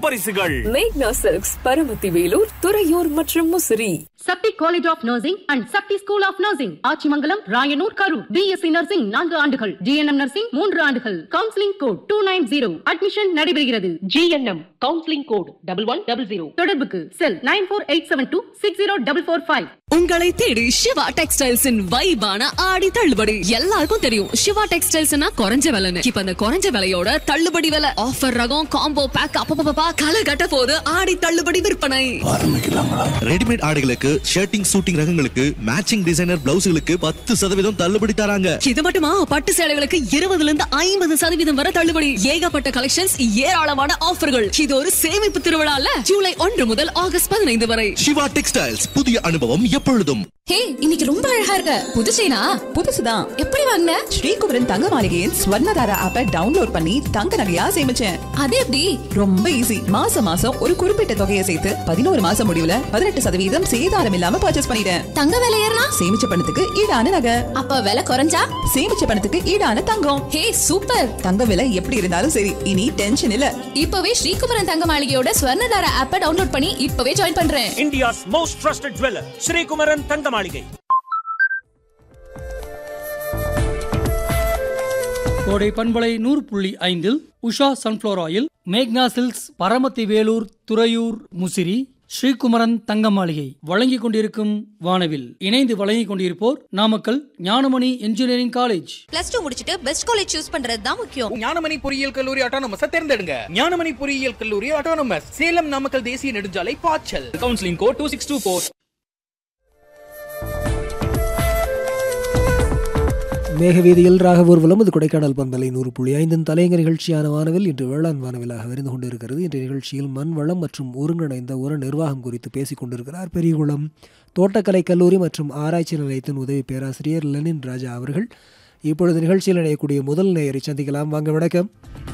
பரிசுகள் மேக்னா சில்க்ஸ் பரமத்தி வேலூர் துறையூர் மற்றும் Musiri Sakthi college of nursing and Sakthi school of nursing Achimangalam Rayanur Karur BSc nursing நான்கு ஆண்டுகள் ஜிஎன்எம் நர்சிங் மூன்று ஆண்டுகள் counselling code two nine zero admission நடைபெறுகிறது GNM counselling code double one double zero தொடர்புக்கு cell nine four eight seven two six zero double four five உங்களை தேடி சிவா டெக்ஸ்டைல்ஸின் வைபான ஆடி தள்ளுபடி எல்லாருக்கும் தெரியும் சிவா டெக்ஸ்டைல்ஸ்னா குறைஞ்ச விலைன்னு இப்ப அந்த குறைஞ்ச விலையோட தள்ளுபடி விலை ஆஃபர் ரகம் காம்போ பேக் அப்பப்பா களை கட்ட போது ஆடி தள்ளுபடி விற்பனை ரெடிமேட் ஆடைகளுக்கு ஷர்ட்டிங் சூட்டிங் ரகங்களுக்கு மேட்சிங் டிசைனர் பிளவுஸ்களுக்கு பத்து சதவீதம் தள்ளுபடி தராங்க இது மட்டுமா பட்டு சேலைகளுக்கு இருபதுல இருந்து ஐம்பது சதவீதம் வரை தள்ளுபடி ஏகப்பட்ட கலெக்ஷன்ஸ் ஏராளமான ஆஃபர்கள் இது ஒரு சேமிப்பு திருவிழால ஜூலை ஒன்று முதல் ஆகஸ்ட் பதினைந்து வரை சிவா டெக்ஸ்டைல்ஸ் புதிய அனுபவம் எப்பொழுதும் ஹே இன்னைக்கு ரொம்ப அழகா இருக்க புதுசேனா புதுசுதான் எப்படி வாங்கின ஸ்ரீகுமரன் தங்க மாளிகையின் ஸ்வர்ணதாரா ஆப்பை டவுன்லோட் பண்ணி தங்க நகையா சேமிச்சேன் அது எப்படி ரொம்ப ஈஸி மாசம் மாசம் ஒரு குறிப்பிட்ட தொகையை சேர்த்து பதினோரு மாசம் முடிவுல பதினெட்டு சதவீதம் சேதாரம் இல்லாம பர்ச்சேஸ் பண்ணிட்டேன் தங்க விலை ஏறினா சேமிச்ச பணத்துக்கு ஈடான நகை அப்ப விலை குறைஞ்சா சேமிச்ச பணத்துக்கு ஈடான தங்கம் ஹே சூப்பர் தங்க விலை எப்படி இருந்தாலும் சரி இனி டென்ஷன் இல்ல இப்பவே ஸ்ரீகுமரன் தங்க மாளிகையோட ஸ்வர்ணதாரா ஆப்பை டவுன்லோட் பண்ணி இப்பவே ஜாயின் பண்றேன் India's most trusted jeweller Sreekumaran Thanga Maligai Kodai பண்பலை நூறு புள்ளி ஐந்தில் உஷா சன்ஃப்ளவர் ஆயில் மேக்னா சில்க்ஸ் பரமத்தி வேலூர் துறையூர் முசிறி ஸ்ரீகுமரன் தங்க மாளிகை வழங்கிக் கொண்டிருக்கும் வானவில் இணைந்து வழங்கிக் கொண்டிருப்போர் Namakkal Gnanamani engineering college plus two முடிச்சிட்டு பெஸ்ட் காலேஜ் சூஸ் பண்றது தான் முக்கியம் ஞானமணி பொறியியல் கல்லூரி ஆட்டோனமஸ் தேர்ந்தெடுங்க ஞானமணி பொறியியல் கல்லூரி ஆட்டோனமஸ் சேலம் நாமக்கல் தேசிய நெடுஞ்சாலை பாய்ச்சல் counselling code two six two four மேகவீதியில் ராகவூர்வலம் இது கொடைக்கானல் பண்பலை நூறு புள்ளி ஐந்தின் தலையங்க நிகழ்ச்சியான வானவில் இன்று வேளாண் வானவிலாக விருந்து கொண்டிருக்கிறது இன்றைய நிகழ்ச்சியில் மண் வளம் மற்றும் ஒருங்கிணைந்த உர நிர்வாகம் குறித்து பேசிக் கொண்டிருக்கிறார் பெரியகுளம் தோட்டக்கலை கல்லூரி மற்றும் ஆராய்ச்சி நிலையத்தின் உதவி பேராசிரியர் லெனின் ராஜா அவர்கள் இப்பொழுது நிகழ்ச்சியில் இணையக்கூடிய முதல் நேயரை சந்திக்கலாம் வாங்க வணக்கம்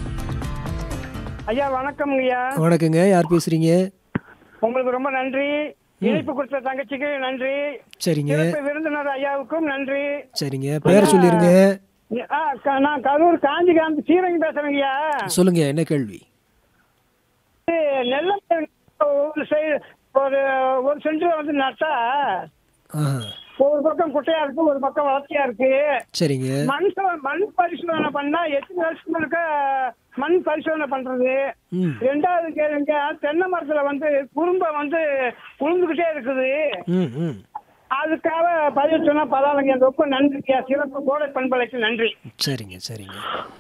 ஐயா வணக்கம் ஐயா வணக்கங்க யார் பேசுறீங்க உங்களுக்கு ரொம்ப நன்றி இணைப்பு கொடுத்த தங்கச்சிக்கு நன்றி சரிங்க சிறப்பு விருந்தினர் ஐயாவுக்கும் நன்றி சரிங்க பேர் சொல்லிருங்க ஆ, க- நான் கரூர் காஞ்சிகாந்த் சீரங்கி பேசுறேங்க ஐயா சொல்லுங்க என்ன கேள்வி இது நெல்லை ஒரு சைடு ஒரு ஒரு சென்டர் வந்து நட்டா ஆஹா ஒரு பக்கம் குட்டையா இருக்கு ஒரு பக்கம் வளர்ச்சியா இருக்கு சரிங்க மண் சோ- மண் பரிசோதனை பண்ணா எத்தனை வருஷம் இருக்க மண் பரிசோதனை பண்றது ம் ரெண்டாவது கேளுங்க தென்னை மரத்துல வந்து குறும்ப வந்து உளுந்துகிட்டே இருக்குது ம் ம் அதுக்காக பதிவு சொன்னா பரவாயில்லைங்க ரொம்ப நன்றிங்க சிறப்பு கோடை பண்பலைக்கு நன்றி சரிங்க சரிங்க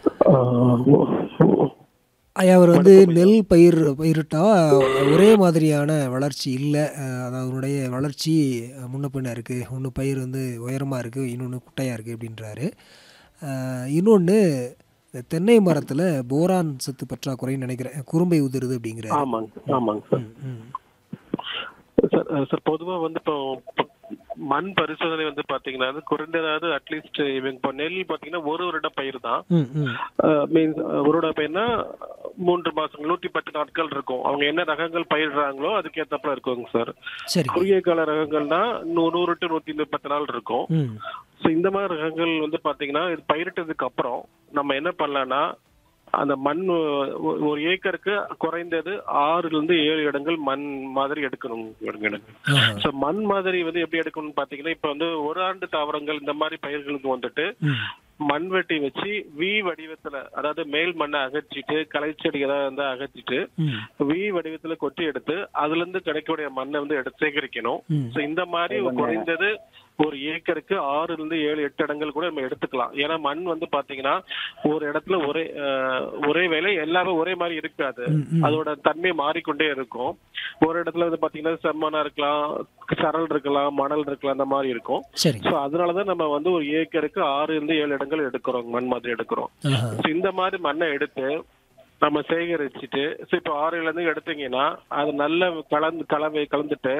ஐயா அவர் வந்து நெல் பயிர் பயிரிட்டா ஒரே மாதிரியான வளர்ச்சி இல்லை அதாவது அதனுடைய வளர்ச்சி முன்ன பின்ன இருக்குது ஒன்று பயிர் வந்து உயரமாக இருக்குது இன்னொன்று குட்டையாக இருக்குது அப்படின்றாரு இன்னொன்று தென்னை மரத்தில் போரான் சத்து பற்றாக்குறைன்னு நினைக்கிறேன் குறும்பை உதிருது அப்படிங்கிறாரு ஆமாங்க ஆமாங்க சார் ம் சார் அஹ் சார் பொதுவா வந்து இப்போ இப்போ மண் பரிசோதனை வந்து பாத்தீங்கன்னா அது குறைந்ததாவது அட்லீஸ்ட் இவங்க இப்போ நெல் பாத்தீங்கன்னா ஒரு வருட பயிர் தான் ம் ம் மீன்ஸ் ஒரு வருட பயிர்னா மூன்று மாசம் நூற்றி பத்து நாட்கள் இருக்கும் அவங்க என்ன ரகங்கள் பயிரிடுறாங்களோ அதுக்கு ஏத்தப்பல இருக்குங்க சார் சரி குறுகிய கால ரகங்கள்னா நூ- நூறு டு நூத்தி முப்பத்து நாள் இருக்கும் ம் ஸோ இந்த மாதிரி ரகங்கள் வந்து பாத்தீங்கன்னா இது பயிரிட்டதுக்கு அப்புறம் நம்ம என்ன பண்ணலாம்னா அந்த மண் ஒ- ஒரு ஏக்கருக்கு குறைந்தது ஆறுல இருந்து ஏழு இடங்கள் மண் மாதிரி எடுக்கணும் எடுக்கணும் ஆஹா. ஸோ மண் மாதிரி வந்து எப்படி எடுக்கணும்னு பாத்தீங்கன்னா இப்ப வந்து ஒரு ஆண்டு தாவரங்கள் இந்த மாதிரி பயிர்களுக்கு வந்துட்டு ம் மண் வெட்டி வச்சு வி வடிவத்துல அதாவது மேல் மண்ணை அகற்றிட்டு களைச்செடி ஏதாவது இருந்தா அகற்றிட்டு ம் வி வடிவத்துல கொட்டி எடுத்து அதுல இருந்து கிடைக்கக்கூடிய மண்ணை வந்து எடுத்து சேகரிக்கணும் ம். சோ இந்த மாதிரி குறைந்தது ஒரு ஏக்கருக்கு ஆறுல இருந்து ஏழு எட்டு இடங்கள் கூட நம்ம எடுத்துக்கலாம் ஏன்னா மண் வந்து பாத்தீங்கன்னா ஒரு இடத்துல ஒரே அஹ், ஒரே வேலை எல்லாமே ஒரே மாதிரி இருக்காது ம், ம். அதோட தன்மை மாறிக்கொண்டே இருக்கும் ஒரு இடத்துல வந்து பாத்தீங்கன்னா செம்மண்ணா இருக்கலாம் சரல் இருக்கலாம் மணல் இருக்கலாம் அந்த மாதிரி இருக்கும் சரிங்க சோ அதனாலதான் நம்ம வந்து ஒரு ஏக்கருக்கு ஆறு இருந்து ஏழு இடங்கள் எடுக்கிறோம் மண் மாதிரி எடுக்கிறோம் ஆஹா So, இந்த மாதிரி மண்ணை எடுத்து நம்ம சேகரிச்சுட்டு so இப்போ ஆறுல இருந்து எடுத்தீங்கன்னா அது நல்ல கலந்து கலவை கலந்துட்டு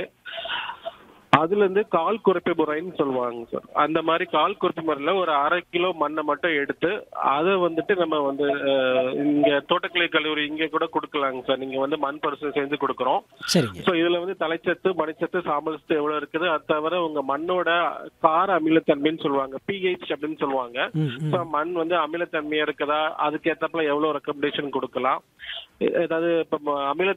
அதுல இருந்து கால் குறைப்பு முறைன்னு சொல்லுவாங்க சார் அந்த மாதிரி கால் குறைப்பு முறையில ஒரு அரை கிலோ மண்ணை மட்டும் எடுத்து அதை வந்துட்டு நம்ம வந்து அஹ், இங்க தோட்டக்கலை கல்லூரி இங்க கூட கொடுக்கலாங்க சார் நீங்க வந்து மண் பரிசு செஞ்சு கொடுக்குறோம் சரிங்க சோ இதுல வந்து தலைச்சத்து மணிச்சத்து சாம்பல் சத்து எவ்வளவு இருக்குது அது தவிர உங்க மண்ணோட கார அமிலத்தன்மைன்னு சொல்லுவாங்க பிஹெச் அப்படின்னு சொல்லுவாங்க ம் ம் So, மண் வந்து அமிலத்தன்மையா இருக்குதா அதுக்கு ஏத்தப்பல எவ்வளவு ரெக்கமெண்டேஷன் கொடுக்கலாம் ஏதாவது இப்ப ம- அமில